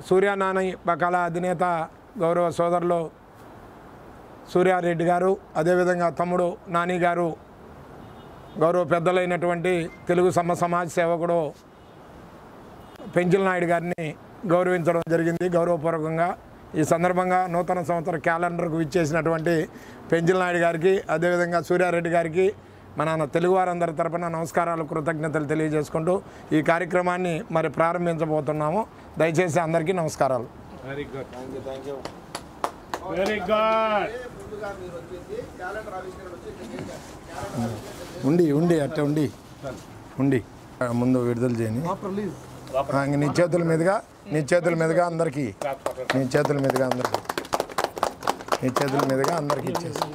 సూర్యనాని బకాల అధినేత గౌరవ సోదరులు సూర్యారెడ్డి గారు అదేవిధంగా తమ్ముడు నాని గారు గౌరవ పెద్దలైనటువంటి తెలుగు సమ సమాజ సేవకుడు పెంచిల నాయుడు గారిని గౌరవించడం జరిగింది గౌరవపూర్వకంగా ఈ సందర్భంగా నూతన సంవత్సర క్యాలెండర్కు ఇచ్చేసినటువంటి పెంచిల నాయుడు గారికి అదేవిధంగా సూర్యారెడ్డి గారికి మన తెలుగువారందరి తరపున నమస్కారాలు కృతజ్ఞతలు తెలియజేసుకుంటూ ఈ కార్యక్రమాన్ని మరి ప్రారంభించబోతున్నాము దయచేసి అందరికీ నమస్కారాలు very good thank you thank you very good ముందుగా మీరు వచ్చేసి క్యాలెండర్ ఆవిష్కరణ వచ్చి ఉండి ఉండి అట్ట ఉండి ఉండి ఆ, ముందు విడుదల చేయని రిలీజ్ ఆ, ఇంక నీ చేతుల మీదుగా నీ చేతుల మీదుగా అందరికీ నీ చేతుల మీదుగా అందరికీ నీ చేతుల మీదుగా అందరికీ ఇచ్చేసి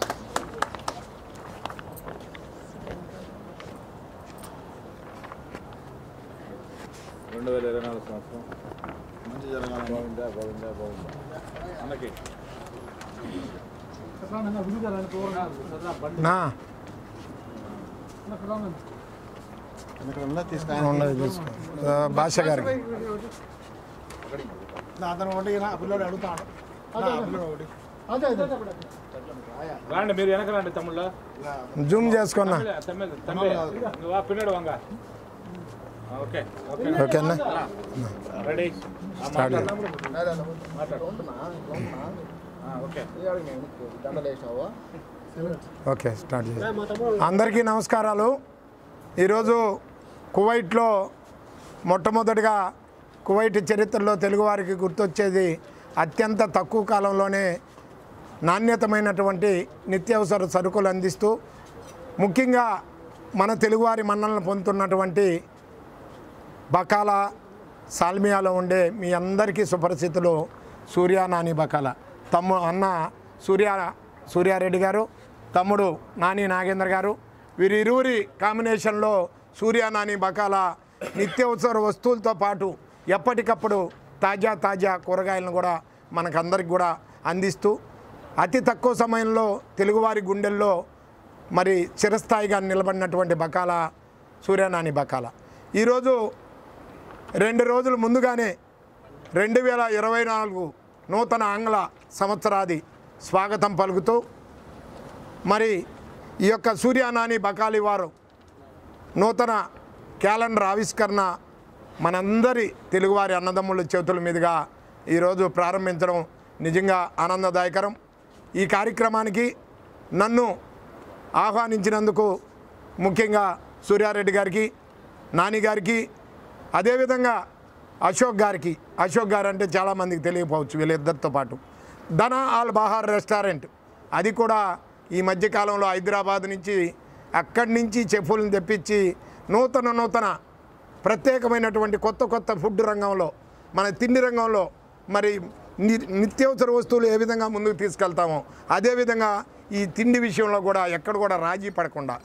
రెండు వేల ఇరవై నాలుగు సంవత్సరం మంచి జరగాలని బాగుందా బాగుందా బాగుందా అన్నకి నా ఎన్నికల్లో తీసుకు ఉన్నది తీసుకో ఆ, భాష గారికి అతను ఒకటి నా పిల్లడు అడుగుతాడు నా పిల్లడు ఒకటి రాండి మీరు వెనక రండి తమ్ముళ్ళ జూమ్ చేసుకున్నా తమిళ తమిళ నువ్వు పిల్లడు వంగ ఓకే ఓకే ఓకేనా రెడీ స్టార్ట్ చేయి. ఓకే దండలు వేసినావా ఓకే స్టార్ట్ చేయి అందరికీ నమస్కారాలు ఈరోజు కువైట్లో మొట్టమొదటిగా కువైట్ చరిత్రలో తెలుగువారికి గుర్తొచ్చేది అత్యంత తక్కువ కాలంలోనే నాణ్యతమైనటువంటి నిత్యావసర సరుకులు అందిస్తూ ముఖ్యంగా మన తెలుగువారి మన్నలను పొందుతున్నటువంటి బకాల సాల్మియాలో ఉండే మీ అందరికీ సుపరిచితులు సూర్య నాని బకాల తమ్ము అన్న సూర్య సూర్యారెడ్డి గారు తమ్ముడు నాని నాగేంద్ర గారు వీరిరువురి కాంబినేషన్లో సూర్య నాని బకాల నిత్యావసర వస్తువులతో పాటు ఎప్పటికప్పుడు తాజా తాజా కూరగాయలను కూడా మనకందరికి కూడా అందిస్తూ అతి తక్కువ సమయంలో తెలుగువారి గుండెల్లో మరి చిరస్థాయిగా నిలబడినటువంటి బకాల సూర్యనాని బకాల ఈరోజు రెండు రోజుల ముందుగానే రెండు వేల ఇరవై నాలుగు నూతన ఆంగ్ల సంవత్సరాది స్వాగతం పలుకుతూ మరి ఈ యొక్క సూర్యనాని బకాలి వారు నూతన క్యాలెండర్ ఆవిష్కరణ మనందరి తెలుగువారి అన్నదమ్ముల చేతుల మీదుగా ఈరోజు ప్రారంభించడం నిజంగా ఆనందదాయకరం ఈ కార్యక్రమానికి నన్ను ఆహ్వానించినందుకు ముఖ్యంగా సూర్యారెడ్డి గారికి నాని గారికి అదేవిధంగా అశోక్ గారికి అశోక్ గారు అంటే చాలామందికి తెలియకపోవచ్చు వీళ్ళిద్దరితో పాటు ధన ఆల్ బహార్ రెస్టారెంట్ అది కూడా ఈ మధ్యకాలంలో హైదరాబాద్ నుంచి అక్కడి నుంచి చెఫులను తెప్పించి నూతన నూతన ప్రత్యేకమైనటువంటి కొత్త కొత్త ఫుడ్ రంగంలో మన తిండి రంగంలో మరి ని- నిత్యావసర వస్తువులు ఏ విధంగా ముందుకు తీసుకెళ్తామో అదేవిధంగా ఈ తిండి విషయంలో కూడా ఎక్కడ కూడా రాజీ పడకుండా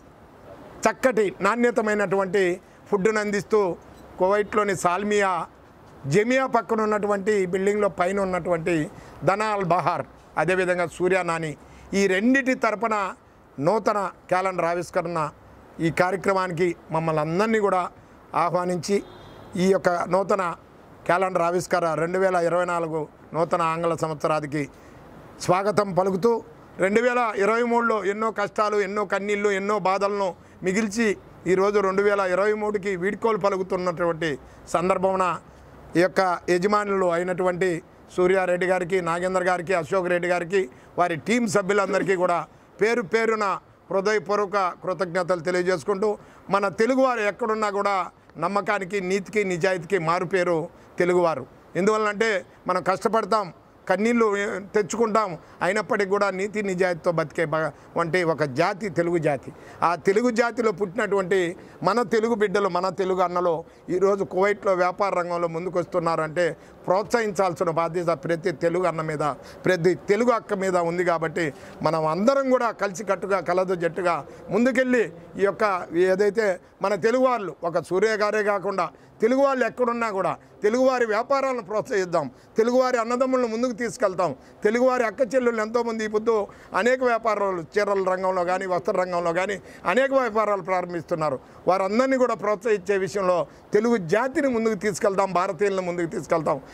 చక్కటి నాణ్యతమైనటువంటి ఫుడ్ను అందిస్తూ కువైట్లోని సాల్మియా జమియా పక్కన ఉన్నటువంటి బిల్డింగ్లో పైన ఉన్నటువంటి దనాల్ బహార్ అదేవిధంగా సూర్య నాని ఈ రెండిటి తరపున నూతన క్యాలెండర్ ఆవిష్కరణ ఈ కార్యక్రమానికి మమ్మల్ని అందరినీ కూడా ఆహ్వానించి ఈ యొక్క నూతన క్యాలెండర్ ఆవిష్కార రెండు వేల ఇరవై నాలుగు నూతన ఆంగ్ల సంవత్సరానికి స్వాగతం పలుకుతూ రెండు వేల ఇరవై మూడులో ఎన్నో కష్టాలు ఎన్నో కన్నీళ్ళు ఎన్నో బాధలను మిగిల్చి ఈరోజు రెండు వేల ఇరవై మూడుకి వీడ్కోలు పలుకుతున్నటువంటి సందర్భమున ఈ యొక్క యజమానులు అయినటువంటి సూర్యారెడ్డి గారికి నాగేంద్ర గారికి అశోక్ రెడ్డి గారికి వారి టీం సభ్యులందరికీ కూడా పేరు పేరున హృదయపూర్వక కృతజ్ఞతలు తెలియజేసుకుంటూ మన తెలుగువారు ఎక్కడున్నా కూడా నమ్మకానికి నీతికి నిజాయితీకి మారుపేరు తెలుగువారు ఎందువల్లంటే మనం కష్టపడతాం కన్నీళ్ళు తెచ్చుకుంటాం అయినప్పటికీ కూడా నీతి నిజాయితీతో బతికే బ- వంటి ఒక జాతి తెలుగు జాతి ఆ తెలుగు జాతిలో పుట్టినటువంటి మన తెలుగు బిడ్డలు మన తెలుగు అన్నలు ఈరోజు కువైట్లో వ్యాపార రంగంలో ముందుకు వస్తున్నారంటే ప్రోత్సహించాల్సిన బాధ్యత ప్రతి తెలుగు అన్న మీద ప్రతి తెలుగు అక్క మీద ఉంది కాబట్టి మనం అందరం కూడా కలిసికట్టుగా కలదు జట్టుగా ముందుకెళ్ళి ఈ యొక్క ఏదైతే మన తెలుగు వాళ్ళు ఒక సూర్య గారే కాకుండా తెలుగు వాళ్ళు ఎక్కడున్నా కూడా తెలుగువారి వ్యాపారాలను ప్రోత్సహిద్దాం తెలుగువారి అన్నదమ్ములను ముందుకు తీసుకెళ్తాం తెలుగువారి అక్క చెల్లెళ్ళు ఎంతోమంది ఈ పొద్దు అనేక వ్యాపారాలు చీరల రంగంలో కానీ వస్త్ర రంగంలో కానీ అనేక వ్యాపారాలు ప్రారంభిస్తున్నారు వారందరినీ కూడా ప్రోత్సహించే విషయంలో తెలుగు జాతిని ముందుకు తీసుకెళ్తాం భారతీయులను ముందుకు తీసుకెళ్తాం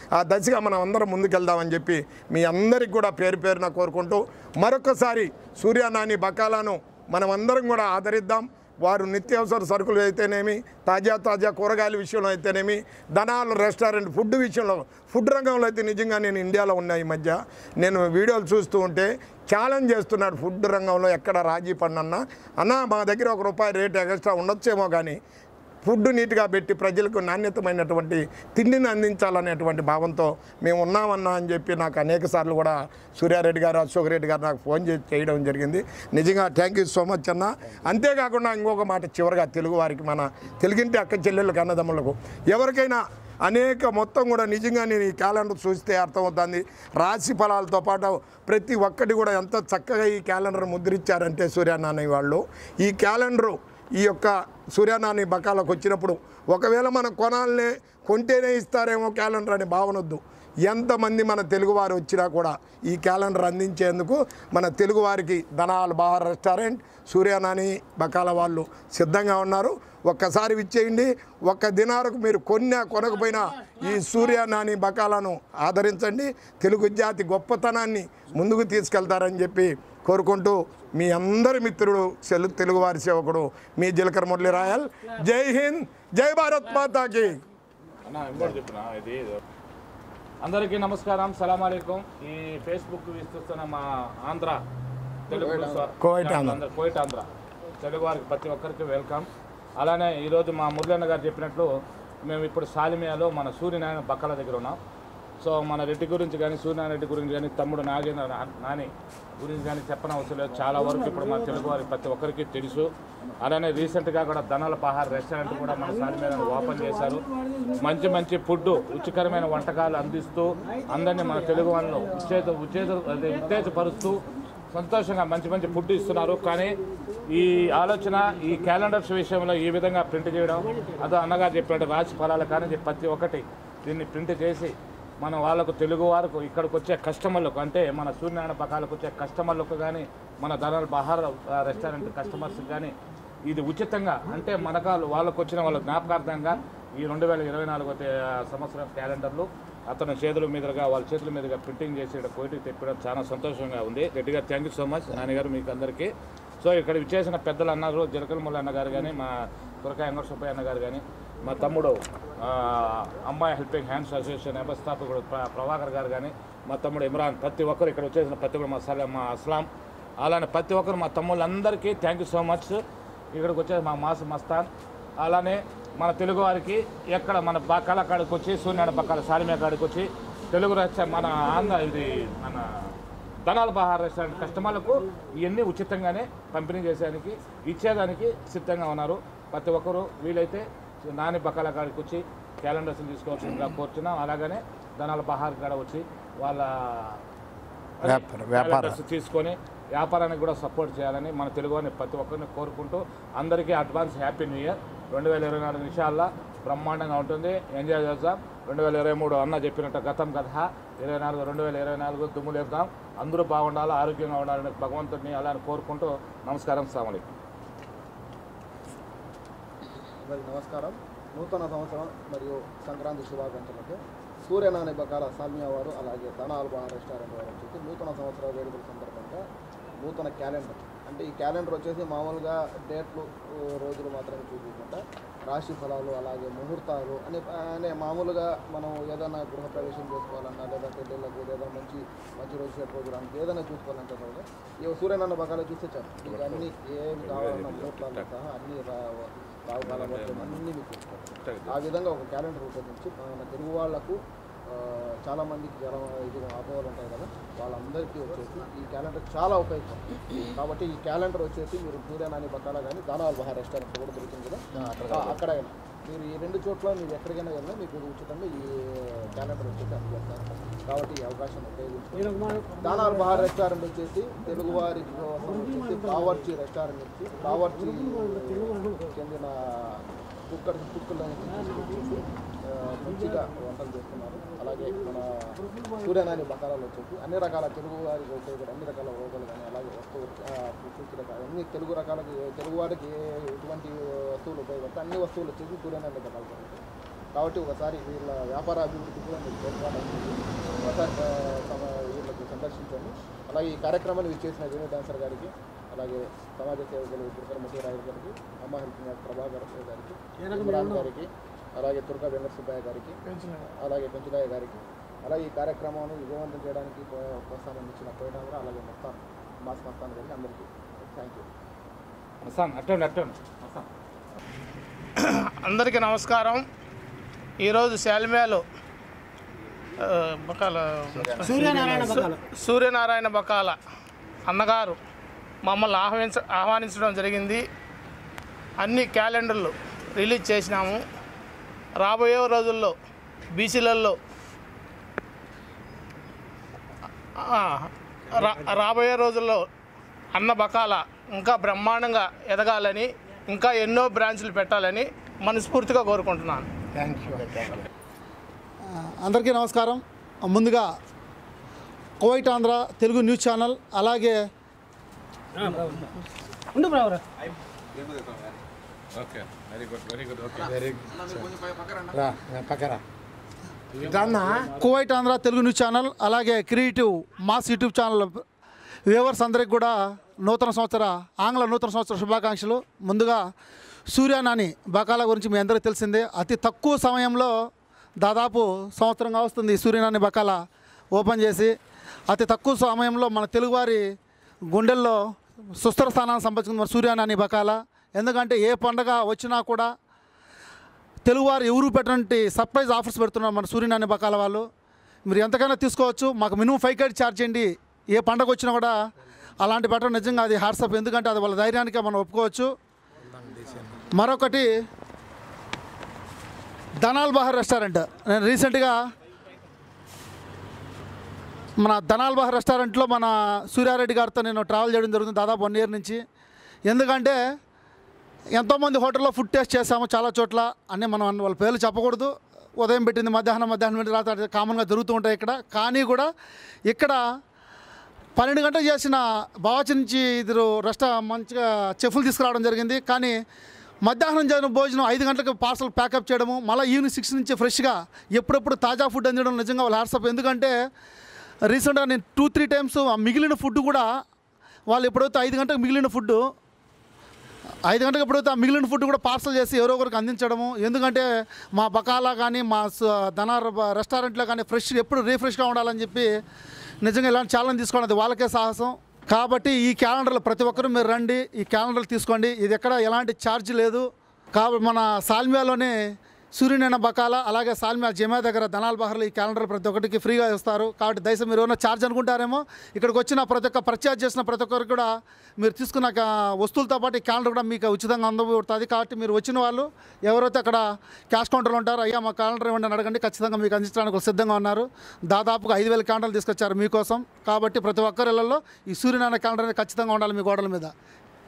ఆ దశగా మనం అందరం ముందుకెళ్దామని చెప్పి మీ అందరికి కూడా పేరు పేరున కోరుకుంటూ మరొకసారి సూర్యనాని బకాలను మనం అందరం కూడా ఆదరిద్దాం వారు నిత్యావసర సరుకులు అయితేనేమి తాజా తాజా కూరగాయల విషయంలో అయితేనేమి ధనాలు రెస్టారెంట్ ఫుడ్ విషయంలో ఫుడ్ రంగంలో అయితే నిజంగా నేను ఇండియాలో ఉన్నా ఈ మధ్య నేను వీడియోలు చూస్తూ ఉంటే ఛాలెంజ్ చేస్తున్నాడు ఫుడ్ రంగంలో ఎక్కడ రాజీ పడినన్నా అన్న మా దగ్గర ఒక రూపాయి రేట్ ఎక్స్ట్రా ఉండొచ్చేమో కానీ ఫుడ్ నీట్గా పెట్టి ప్రజలకు నాణ్యతమైనటువంటి తిండిని అందించాలనేటువంటి భావంతో మేము ఉన్నామన్నా అని చెప్పి నాకు అనేక సార్లు కూడా సూర్యారెడ్డి గారు అశోక్ రెడ్డి గారు నాకు ఫోన్ చేసి చేయడం జరిగింది నిజంగా థ్యాంక్ యూ సో మచ్ అన్న అంతేకాకుండా ఇంకొక మాట చివరిగా తెలుగు వారికి మన తెలుగింటి అక్క చెల్లెళ్ళకి అన్నదమ్ములకు ఎవరికైనా అనేక మొత్తం కూడా నిజంగా నేను ఈ క్యాలెండర్ చూస్తే అర్థమవుతుంది రాశి ఫలాలతో పాటు ప్రతి ఒక్కటి కూడా ఎంత చక్కగా ఈ క్యాలెండర్ ముద్రించారంటే సూర్యనారాయణ వాళ్ళు ఈ క్యాలెండరు ఈ యొక్క సూర్యనాని బకాలకు వచ్చినప్పుడు ఒకవేళ మనం కొనాలనే కొంటేనే ఇస్తారేమో క్యాలెండర్ అనే భావన వద్దు ఎంతమంది మన తెలుగువారు వచ్చినా కూడా ఈ క్యాలెండర్ అందించేందుకు మన తెలుగువారికి ధనాల్ బహార్ రెస్టారెంట్ సూర్యనాని బకాల వాళ్ళు సిద్ధంగా ఉన్నారు ఒక్కసారి విచ్చేయండి ఒక్క దినారకు మీరు కొన్నా కొనకపోయినా ఈ సూర్యనాని బకాలను ఆదరించండి తెలుగు జాతి గొప్పతనాన్ని ముందుకు తీసుకెళ్తారని చెప్పి కోరుకుంటూ మీ అందరి మిత్రుడు సెలు తెలుగువారి సేవకుడు మీ జీలకర్ర మురళి రాయల్ జై హింద్ జై భారత్ మాతాకి అన్న ఇంకోటి చెప్పిన ఇది అందరికీ నమస్కారం సలాం అలైకుం ఈ ఫేస్బుక్ వీస్తున్న మా ఆంధ్ర తెలుగు స్వ- కోయిట్ ఆంధ్ర. కోయిట్ ఆంధ్ర తెలుగు వారికి ప్రతి ఒక్కరికి వెల్కమ్ అలానే ఈరోజు మా మురళన్న గారు చెప్పినట్లు మేము ఇప్పుడు సాలిమియాలో మన సూర్యనారాయణ బక్కల దగ్గర ఉన్నాం సో మన రెడ్డి గురించి కానీ సూర్యనారాయణ రెడ్డి గురించి కానీ తమ్ముడు నాగేంద్ర నా- నాని గురించి కానీ చెప్పనవసరం లేదు చాలా వరకు ఇప్పుడు మన తెలుగు వారికి ప్రతి ఒక్కరికి తెలుసు అలానే రీసెంట్గా కూడా ధనాల పహార్ రెస్టారెంట్ కూడా మన సాలిమియాలో ఓపెన్ చేశారు మంచి మంచి ఫుడ్ రుచికరమైన వంటకాలు అందిస్తూ అందరినీ మన తెలుగు వాళ్ళు ఉత్తేజ ఉత్తేజ అదే ఉత్తేజపరుస్తూ సంతోషంగా మంచి మంచి ఫుడ్ ఇస్తున్నారు కానీ ఈ ఆలోచన ఈ క్యాలెండర్స్ విషయంలో ఈ విధంగా ప్రింట్ చేయడం అదో అన్నగారు చెప్పినట్టు రాశి ఫలాలు కానీ ప్రతి ఒక్కటి దీన్ని ప్రింట్ చేసి మన వాళ్ళకు తెలుగు వారికి ఇక్కడికి వచ్చే కస్టమర్లకు అంటే మన సూర్యనారాయణ పకాలకు వచ్చే కస్టమర్లకు కానీ మన ధనాల బహార్ ఆ, రెస్టారెంట్ కస్టమర్స్కి కానీ ఇది ఉచితంగా అంటే మనకాలు వాళ్ళకు వచ్చిన వాళ్ళ జ్ఞాపకార్థంగా ఈ రెండు వేల ఇరవై నాలుగో తే- సంవత్సరం క్యాలెండర్లు అతని చేతుల మీదుగా వాళ్ళ చేతుల మీదుగా ప్రింటింగ్ చేసి ఇక్కడ కోయిటికి తెప్పడం చాలా సంతోషంగా ఉంది రెడ్డి గారు థ్యాంక్ యూ సో మచ్ నాన్నగారు మీకు అందరికీ సో ఇక్కడ విచ్చేసిన పెద్దలు అన్నారు జలకలముల అన్నగారు కానీ మా కురకాయ అంగర్ సుబ్బయ్య అన్నగారు కానీ మా తమ్ముడు ఆ, అమ్మాయి హెల్పింగ్ హ్యాండ్స్ అసోసియేషన్ వ్యవస్థాపకుడు ప్ర- ప్రభాకర్ గారు కానీ మా తమ్ముడు ఇమ్రాన్ ప్రతి ఒక్కరు ఇక్కడ వచ్చేసిన ప్రతి ఒక్కరు మా సలా మా అస్లాం అలానే ప్రతి ఒక్కరు మా తమ్ముళ్ళందరికీ థ్యాంక్ యూ సో మచ్ ఇక్కడికి వచ్చేసి మా మాస్ మస్తాన్ అలానే మన తెలుగు వారికి ఎక్కడ మన బకాల కాడికి వచ్చి సూర్యనారాయణ బకాల సాలిమే కాడికి వచ్చి తెలుగు రాష్ట్ర మన ఆంధ్ర ఇది మన ధనాల బహార్ రెస్టారెంట్ కస్టమర్లకు ఇవన్నీ ఉచితంగానే పంపిణీ చేసేదానికి ఇచ్చేదానికి సిద్ధంగా ఉన్నారు ప్రతి ఒక్కరు వీలైతే నాని బకాల కాడికి వచ్చి క్యాలెండర్స్ తీసుకోవాల్సిందిగా కోరుతున్నాం అలాగనే ధనాల బహార్ కాడ వచ్చి వాళ్ళ వ్యాపార- వ్యాపార. క్యాలెండర్స్ తీసుకొని వ్యాపారానికి కూడా సపోర్ట్ చేయాలని మన తెలుగుని ప్రతి ఒక్కరిని కోరుకుంటూ అందరికీ అడ్వాన్స్ హ్యాపీ న్యూ ఇయర్ రెండు వేల ఇరవై నాలుగు నిమిషాల్లో బ్రహ్మాండంగా ఉంటుంది ఎంజాయ్ చేద్దాం రెండు వేల ఇరవై మూడు అన్న చెప్పినట్టు గతం కథ ఇరవై నాలుగు రెండు వేల ఇరవై నాలుగు దుమ్ము లేపుదాం అందరూ బాగుండాలి ఆరోగ్యంగా ఉండాలని భగవంతుడిని అలా అని కోరుకుంటూ నమస్కారం సామలి అందరికి నమస్కారం నూతన సంవత్సరం మరియు సంక్రాంతి శుభాకాంక్షలకు సూర్యనాని బకాల సాల్మియా వారు అలాగే ధన ఆల్బా రెస్టారెంట్ వారు వచ్చేసి నూతన సంవత్సర వేడుకల సందర్భంగా నూతన క్యాలెండర్ అంటే ఈ క్యాలెండర్ వచ్చేసి మామూలుగా డేట్లు ఊ, రోజులు మాత్రమే చూపించకుండా రాశి ఫలాలు అలాగే ముహూర్తాలు అని అనే మామూలుగా మనం ఏదైనా గృహప్రవేశం చేసుకోవాలన్నా లేదా పెళ్ళిళ్ళకు లేదా మంచి మంచి రోజు చెడు రోజు రానికి ఏదైనా చూసుకోవాలంటే కూడా ఈ సూర్యనారాయణ బకాలు చూస్తే చాలు మీకు అన్ని ఏమి కావాలన్నా ముహూర్తాలు సహా అన్ని రా- రావుకాల వర్గం అన్నీ మీకు చూసుకోవాలి ఆ విధంగా ఒక క్యాలెండర్ రూపొందించి మన తెలుగు వాళ్లకు ఆ, చాలా మందికి జ్వరం ఇది అపోహలు ఉంటాయి కదా వాళ్ళందరికీ వచ్చేసి ఈ క్యాలెండర్ చాలా ఉపయోగం కాబట్టి ఈ క్యాలెండర్ వచ్చేసి మీరు సూర్యనాని బకాల కానీ దానాల్ బహార్ రెస్టారెంట్ కూడా దొరుకుతుంది కదా ఆ, అక్కడైనా మీరు ఈ రెండు చోట్ల మీరు ఎక్కడికైనా వెళ్ళినా మీకు ఉచితంగా ఈ క్యాలెండర్ వచ్చేసి అందుబాటులో కాబట్టి ఈ అవకాశం ఉపయోగించుకోండి దానాల్ బహార్ రెస్టారెంట్ వచ్చేసి తెలుగువారి కోసం వచ్చేసి బావర్చి రెస్టారెంట్ నుంచి బావర్చి చెందిన కుక్కర్ కుక్కర్లను తీసుకొచ్చేసి ఆ, మంచిగా వంటలు చేస్తున్నారు అలాగే మన సూర్యనాని బకాలాలు వచ్చేసి అన్ని రకాల తెలుగు వారికి ఉపయోగపడే అన్ని రకాల రోగాలు కానీ అలాగే వస్తువులు ఆ, పూర్తి రకాల అన్ని తెలుగు రకాలకి తెలుగు వారికి ఏ ఎటువంటి వస్తువులు ఉపయోగపడతాయి అన్ని వస్తువులు వచ్చేసి సూర్యనాని బకాలు దొరుకుతాయి కాబట్టి ఒకసారి వీళ్ళ వ్యాపార అభివృద్ధి కూడా మీరు తోడ్పాటు ఒకసారి ఆ, సమ- వీళ్ళకి సందర్శించండి అలాగే ఈ కార్యక్రమాన్ని విచ్చేసిన వేణు డాన్సర్ గారికి అలాగే సమాజ సేవకులు తుర్కర ముసరాయు గారికి అమ్మ హెల్త్ మ్యాన్ ప్రభాకర్ గారికి ఇమ్రాన్ గారికి అలాగే తుర్క వెంకట సుబ్బయ్య గారికి అలాగే పెంచులయ్య గారికి అలాగే ఈ కార్యక్రమాన్ని విజయవంతం చేయడానికి ప్ర- ప్రోత్సాహం ఇచ్చిన పోయినామరా అలాగే మొత్తం మాస్ మస్తాన్ గారికి అందరికీ థ్యాంక్ యూ అస్సాం అట్టండి అట్టండి అస్సాం అందరికీ నమస్కారం ఈరోజు శాలిమేలు ఆ, బకాల సూ- సూర్యనారాయణ బకాల అన్నగారు మమ్మల్ని ఆహ్వానించ ఆహ్వానించడం జరిగింది అన్ని క్యాలెండర్లు రిలీజ్ చేసినాము రాబోయే రోజుల్లో బీసీలలో ఆ, రా- రాబోయే రోజుల్లో అన్న బకాల ఇంకా బ్రహ్మాండంగా ఎదగాలని ఇంకా ఎన్నో బ్రాంచ్లు పెట్టాలని మనస్ఫూర్తిగా కోరుకుంటున్నాను థ్యాంక్ యూ అందరికీ నమస్కారం ముందుగా Kuwait Andhra Telugu news channel అలాగే okay very good very good okay very రా పక్కరా ఇదన్నా Kuwait Andhra Telugu news channel అలాగే creative mass YouTube channel viewers అందరికి కూడా నూతన సంవత్సర ఆంగ్ల నూతన సంవత్సర శుభాకాంక్షలు ముందుగా సూర్యనాని బకాల గురించి మీ అందరికీ తెలిసిందే అతి తక్కువ సమయంలో దాదాపు సంవత్సరంగా వస్తుంది ఈ సూర్యనాని బకాల ఓపెన్ చేసి అతి తక్కువ సమయంలో మన తెలుగువారి గుండెల్లో సుస్థిర స్థానాన్ని సంపాదించుకుంది మన సూర్యనాని బకాల ఎందుకంటే ఏ పండగ వచ్చినా కూడా తెలుగువారు ఎవరు పెట్టినటువంటి సర్ప్రైజ్ ఆఫర్స్ పెడుతున్నారు మన సూర్యనారాయణ బకాల వాళ్ళు మీరు ఎంతకైనా తీసుకోవచ్చు మాకు మినిమం ఫైవ్ కార్డ్ ఛార్జ్ చేయండి ఏ పండగ వచ్చినా కూడా అలాంటి పెట్టడం నిజంగా అది హాట్సప్ ఎందుకంటే అది వాళ్ళ ధైర్యానికి మనం ఒప్పుకోవచ్చు మరొకటి ధనాల్ బహార్ రెస్టారెంట్ నేను రీసెంట్గా మన ధనాల్ బహార్ రెస్టారెంట్లో మన సూర్యారెడ్డి గారితో నేను ట్రావెల్ చేయడం జరుగుతుంది దాదాపు వన్ ఇయర్ నుంచి ఎందుకంటే ఎంతోమంది హోటల్లో ఫుడ్ టేస్ట్ చేసాము చాలా చోట్ల అన్నీ మనం అన్న- వాళ్ళ పేర్లు చెప్పకూడదు ఉదయం పెట్టింది మధ్యాహ్నం మధ్యాహ్నం పెట్టింది రాత్రి కామన్గా జరుగుతూ ఉంటాయి ఇక్కడ కానీ కూడా ఇక్కడ పన్నెండు గంటలు చేసిన బావాచి నుంచి ఇద్దరు రెస్టా మంచిగా చెఫ్లు తీసుకురావడం జరిగింది కానీ మధ్యాహ్నం జరిగిన భోజనం ఐదు గంటలకు పార్సల్ ప్యాకప్ చేయడము మళ్ళీ ఈవినింగ్ సిక్స్ నుంచి ఫ్రెష్గా ఎప్పుడెప్పుడు తాజా ఫుడ్ అందించడం నిజంగా వాళ్ళ హ్యాట్సప్ ఎందుకంటే రీసెంట్గా నేను టూ త్రీ టైమ్స్ ఆ మిగిలిన ఫుడ్ కూడా వాళ్ళు ఎప్పుడైతే ఐదు గంటలకు మిగిలిన ఫుడ్ ఐదు గంటలకు ఎప్పుడైతే ఆ మిగిలిన ఫుడ్ కూడా పార్సల్ చేసి ఎవరో ఒకరికి అందించడము ఎందుకంటే మా బకాలా కానీ మా స- ధనార్ బ- రెస్టారెంట్లో కానీ ఫ్రెష్ ఎప్పుడు రీఫ్రెష్గా ఉండాలని చెప్పి నిజంగా ఇలాంటి ఛాలెంజ్ తీసుకోవడం అది వాళ్ళకే సాహసం కాబట్టి ఈ క్యాలెండర్లో ప్రతి ఒక్కరూ మీరు రండి ఈ క్యాలెండర్లు తీసుకోండి ఇది ఎక్కడ ఎలాంటి ఛార్జ్ లేదు కాబట్టి మన సాల్మియాలోనే సూర్యనైన బకాల అలాగే సాల్మియా జమా దగ్గర ధనాల్ బహర్లు ఈ క్యాలెండర్ ప్రతి ఒక్కరికి ఫ్రీగా ఇస్తారు కాబట్టి దయచేసి మీరు ఏమైనా ఛార్జ్ అనుకుంటారేమో ఇక్కడికి వచ్చిన ప్రతి ఒక్క పర్చేజ్ చేసిన ప్రతి ఒక్కరికి కూడా మీరు తీసుకున్న కా- వస్తువులతో పాటు ఈ క్యాలెండర్ కూడా మీకు ఉచితంగా అందబడుతుంది కాబట్టి మీరు వచ్చిన వాళ్ళు ఎవరైతే అక్కడ క్యాష్ కౌంటర్లో ఉంటారో అయ్యా మా క్యాలెండర్ ఇవ్వండి అని అడగండి ఖచ్చితంగా మీకు అందించడానికి వాళ్ళు సిద్ధంగా ఉన్నారు దాదాపుగా ఐదు వేల క్యాలెండర్లు తీసుకొచ్చారు మీకోసం కాబట్టి ప్రతి ఒక్కరి ఇళ్లలో ఈ సూర్యనారాయణ క్యాలెండర్ అనేది ఖచ్చితంగా ఉండాలి మీ గోడల మీద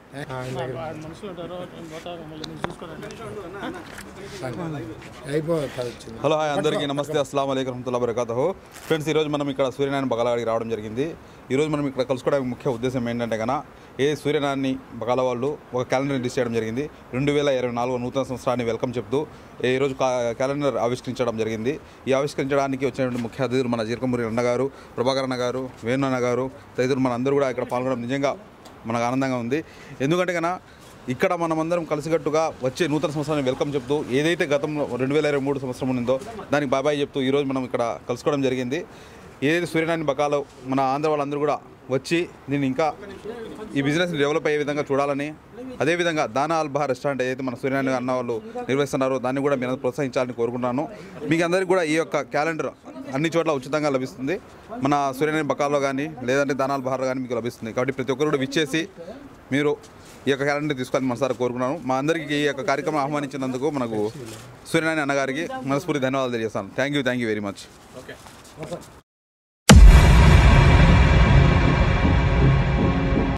అయిపోతుంది వచ్చింది హలో హాయ్ అందరికీ నమస్తే అస్సలం అయికం రహమతుల్లా బరకాతహు ఫ్రెండ్స్ ఈరోజు మనం ఇక్కడ సూర్యనారాయణ బగాలవాడికి రావడం జరిగింది ఈరోజు మనం ఇక్కడ కలుసుకోవడానికి ముఖ్య ఉద్దేశం ఏంటంటే కన ఏ సూర్యనారాయణ బగాల వాళ్ళు ఒక క్యాలెండర్ రిలీజ్ చేయడం జరిగింది రెండు వేల ఇరవై నాలుగు నూతన సంవత్సరాన్ని వెల్కమ్ చెప్తూ ఈ రోజు కా- క్యాలెండర్ ఆవిష్కరించడం జరిగింది ఈ ఆవిష్కరించడానికి వచ్చినటువంటి ముఖ్య అతిథులు మన జీరకమూరి అన్న గారు ప్రభాకర్ అన్న గారు వేణు అన్న గారు తదితరులు మన అందరూ కూడా ఇక్కడ పాల్గొనడం నిజంగా మనకు ఆనందంగా ఉంది ఎందుకంటే కన్నా ఇక్కడ మనమందరం కలిసికట్టుగా వచ్చే నూతన సంవత్సరాన్ని వెల్కమ్ చెప్తూ ఏదైతే గతంలో రెండు వేల ఇరవై మూడు సంవత్సరం ఉందో దానికి బాబాయ్ చెప్తూ ఈరోజు మనం ఇక్కడ కలుసుకోవడం జరిగింది ఏదైతే సూర్యనారాయణ బకాలో మన ఆంధ్ర వాళ్ళందరూ కూడా వచ్చి దీన్ని ఇంకా ఈ బిజినెస్ని డెవలప్ అయ్యే విధంగా చూడాలని అదేవిధంగా దానా అల్బహా రెస్టారెంట్ ఏదైతే మన సూర్యనారాయణ అన్న వాళ్ళు నిర్వహిస్తున్నారో దాన్ని కూడా మీరు ప్రోత్సహించాలని కోరుకుంటున్నాను మీకు అందరికీ కూడా ఈ యొక్క క్యాలెండర్ అన్ని చోట్ల ఉచితంగా లభిస్తుంది మన సూర్యనారాయణ బకాలో కానీ లేదంటే దానాల్ బహార్లో కానీ మీకు లభిస్తుంది కాబట్టి ప్రతి ఒక్కరు కూడా విచ్చేసి మీరు ఈ యొక్క క్యాలెండర్ తీసుకోవాలని మనసారి కోరుకున్నాను మా అందరికీ ఈ యొక్క కార్యక్రమం ఆహ్వానించినందుకు మనకు సూర్యనారాయణ అన్నగారికి మనస్ఫూర్తి ధన్యవాదాలు తెలియజేస్తాను thank you thank you very much